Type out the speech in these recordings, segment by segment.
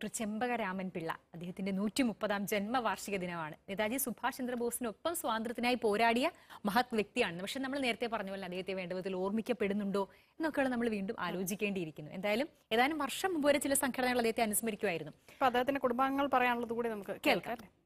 Doctor Chempakaraman Pillai അദ്ദേഹത്തിന്റെ നൂറ്റി മുപ്പതാം ജന്മവാർഷിക ദിനമാണ് നേതാജി സുഭാഷ് ചന്ദ്രബോസിനൊപ്പം സ്വാതന്ത്ര്യത്തിനായി പോരാടിയ മഹത് വ്യക്തിയാണ് പക്ഷെ നമ്മൾ നേരത്തെ പറഞ്ഞ പോലെ അദ്ദേഹത്തെ വേണ്ട വിധത്തിൽ ഓർമ്മിക്കപ്പെടുന്നുണ്ടോ എന്നൊക്കെയുള്ള നമ്മൾ വീണ്ടും ആലോചിക്കേണ്ടിയിരിക്കുന്നു എന്തായാലും ഏതാനും വർഷം മുമ്പ് വരെ ചില സംഘടനകൾ അദ്ദേഹത്തെ അനുസ്മരിക്കുമായിരുന്നു അപ്പൊ അദ്ദേഹത്തിന്റെ കുടുംബാംഗങ്ങൾ പറയാനുള്ളത് കൂടി നമുക്ക് കേൾക്കാം അല്ലേ?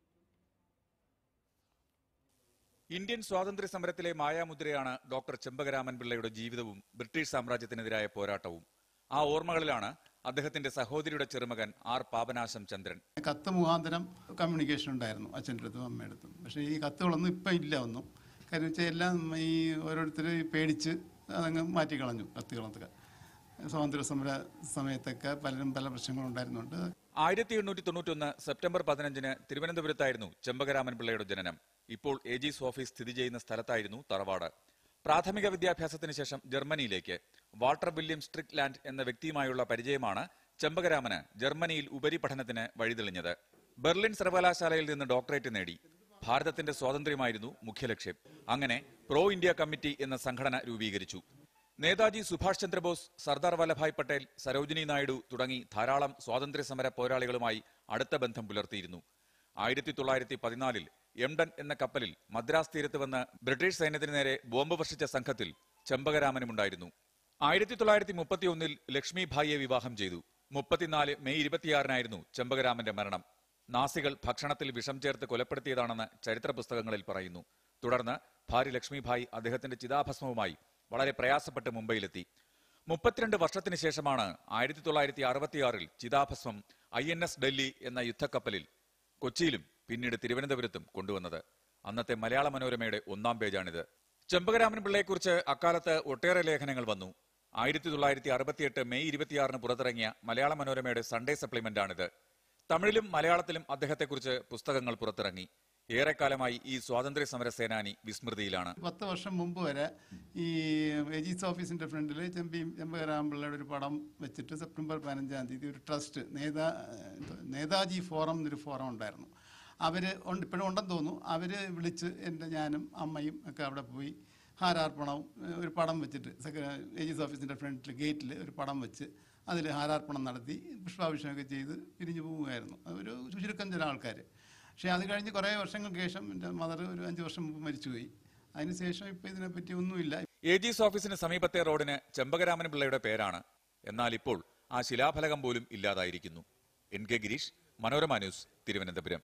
ഇന്ത്യൻ സ്വാതന്ത്ര്യ സമരത്തിലെ മായാമുദ്രയാണ് ഡോക്ടർ ചെമ്പകരാമൻ പിള്ളയുടെ ജീവിതവും ബ്രിട്ടീഷ് സാമ്രാജ്യത്തിനെതിരായ പോരാട്ടവും ആ ഓർമ്മകളിലാണ് അദ്ദേഹത്തിന്റെ സഹോദരിയുടെ ചെറുമകൻ ആർ പാപനാശം ചന്ദ്രൻ കത്ത് മുഖാന്തരം കമ്മ്യൂണിക്കേഷൻ ഉണ്ടായിരുന്നു അച്ഛൻ്റെ അടുത്തും അമ്മയുടെ അടുത്തും പക്ഷേ ഈ കത്തുകളൊന്നും ഇപ്പം ഇല്ല ഒന്നും കാര്യം വെച്ചാൽ എല്ലാം ഈ ഓരോരുത്തർ പേടിച്ച് അതങ്ങ് മാറ്റിക്കളഞ്ഞു കത്തുകളൊക്കെ സ്വാതന്ത്ര്യ സമര സമയത്തൊക്കെ പലരും പല പ്രശ്നങ്ങളുണ്ടായിരുന്നുണ്ട് ആയിരത്തി എണ്ണൂറ്റി തൊണ്ണൂറ്റൊന്ന് സെപ്റ്റംബർ പതിനഞ്ചിന് തിരുവനന്തപുരത്തായിരുന്നു ചെമ്പകരാമൻ പിള്ളയുടെ ജനനം ഇപ്പോൾ ഏജീസ് ഓഫീസ് സ്ഥിതി ചെയ്യുന്ന സ്ഥലത്തായിരുന്നു തറവാട് പ്രാഥമിക വിദ്യാഭ്യാസത്തിന് ശേഷം ജർമ്മനിയിലേക്ക് വാൾട്ടർ വില്യം സ്ട്രിക് ലാൻഡ് എന്ന വ്യക്തിയുമായുള്ള പരിചയമാണ് ചെമ്പകരാമന് ജർമ്മനിയിൽ ഉപരിപഠനത്തിന് വഴിതെളിഞ്ഞത് ബെർലിൻ സർവകലാശാലയിൽ നിന്ന് ഡോക്ടറേറ്റ് നേടി ഭാരതത്തിന്റെ സ്വാതന്ത്ര്യമായിരുന്നു മുഖ്യലക്ഷ്യം അങ്ങനെ പ്രോ ഇന്ത്യ കമ്മിറ്റി എന്ന സംഘടന രൂപീകരിച്ചു നേതാജി സുഭാഷ് ചന്ദ്രബോസ് സർദാർ വല്ലഭായ് പട്ടേൽ സരോജിനി നായിഡു തുടങ്ങി ധാരാളം സ്വാതന്ത്ര്യ സമര പോരാളികളുമായി അടുത്ത ബന്ധം പുലർത്തിയിരുന്നു ആയിരത്തി തൊള്ളായിരത്തി പതിനാലിൽ എംഡൻ എന്ന കപ്പലിൽ മദ്രാസ് തീരത്ത് വന്ന് ബ്രിട്ടീഷ് സൈന്യത്തിന് നേരെ ബോംബ് വർഷിച്ച സംഘത്തിൽ ചെമ്പകരാമനുമുണ്ടായിരുന്നു ആയിരത്തി തൊള്ളായിരത്തി മുപ്പത്തിയൊന്നിൽ ലക്ഷ്മി ഭായിയെ വിവാഹം ചെയ്തു മുപ്പത്തിനാല് മെയ് ഇരുപത്തിയാറിനായിരുന്നു ചെമ്പകരാമന്റെ മരണം നാസികൾ ഭക്ഷണത്തിൽ വിഷം ചേർത്ത് കൊലപ്പെടുത്തിയതാണെന്ന് ചരിത്ര പുസ്തകങ്ങളിൽ പറയുന്നു തുടർന്ന് ഭാര്യ ലക്ഷ്മിഭായ് അദ്ദേഹത്തിന്റെ ചിതാഭസ്മവുമായി വളരെ പ്രയാസപ്പെട്ട് മുംബൈയിലെത്തി മുപ്പത്തിരണ്ട് വർഷത്തിന് ശേഷമാണ് ആയിരത്തി തൊള്ളായിരത്തി അറുപത്തിയാറിൽ ചിതാഭസ്മം ഐ എൻ എസ് ഡൽഹി എന്ന യുദ്ധക്കപ്പലിൽ കൊച്ചിയിലും പിന്നീട് തിരുവനന്തപുരത്തും കൊണ്ടുവന്നത് അന്നത്തെ മലയാള മനോരമയുടെ ഒന്നാം പേജാണിത് ചെമ്പകരാമൻ പിള്ളയെക്കുറിച്ച് അക്കാലത്ത് ഒട്ടേറെ ലേഖനങ്ങൾ വന്നു ആയിരത്തി തൊള്ളായിരത്തി അറുപത്തിയെട്ട് മെയ് ഇരുപത്തിയാറിന് പുറത്തിറങ്ങിയ മലയാള മനോരമയുടെ സൺഡേ സപ്ലിമെന്റാണിത് തമിഴിലും മലയാളത്തിലും അദ്ദേഹത്തെക്കുറിച്ച് പുസ്തകങ്ങൾ പുറത്തിറങ്ങി ഏറെക്കാലമായി ഈ സ്വാതന്ത്ര്യ സമര സേനാനി വിസ്മൃതിയിലാണ് പത്ത് വർഷം മുമ്പ് വരെ ഈ ഏജീസ് ഓഫീസിൻ്റെ ഫ്രണ്ടിൽ ചെമ്പി ചെമ്പകരാമ്പിള്ളയുടെ ഒരു പടം വെച്ചിട്ട് സെപ്റ്റംബർ പതിനഞ്ചാം തീയതി ഒരു ട്രസ്റ്റ് നേതാ നേതാജി ഫോറം എന്നൊരു ഫോറം ഉണ്ടായിരുന്നു അവർ ഉണ്ട് ഇപ്പോഴും ഉണ്ടെന്ന് തോന്നുന്നു അവർ വിളിച്ച് എൻ്റെ ഞാനും അമ്മയും ഒക്കെ അവിടെ പോയി ഹാരാർപ്പണവും ഏഹ്, ഒരു പടം വെച്ചിട്ട് സെക്ര ഏജീസ് ഓഫീസിൻ്റെ ഫ്രണ്ടിൽ ഗേറ്റിൽ ഒരു പടം വെച്ച് അതിൽ ഹാരാർപ്പണം നടത്തി പുഷ്പാഭിഷേകമൊക്കെ ചെയ്ത് പിരിഞ്ഞു പോവുകയായിരുന്നു ഒരു ചുരുക്കം ചില ആൾക്കാർ പക്ഷേ അത് കഴിഞ്ഞ് കുറേ വർഷങ്ങൾക്ക് ശേഷം എൻ്റെ മദർ ഒരു അഞ്ച് വർഷം മുമ്പ് മരിച്ചുപോയി അതിനുശേഷം ഇപ്പോൾ ഇതിനെപ്പറ്റി ഒന്നുമില്ല ഏജീസ് ഓഫീസിന് സമീപത്തെ റോഡിന് ചെമ്പകരാമൻ പിള്ളയുടെ പേരാണ് എന്നാൽ ഇപ്പോൾ ആ ശിലാഫലകം പോലും ഇല്ലാതായിരിക്കുന്നു N K Girish Manorama news Thiruvananthapuram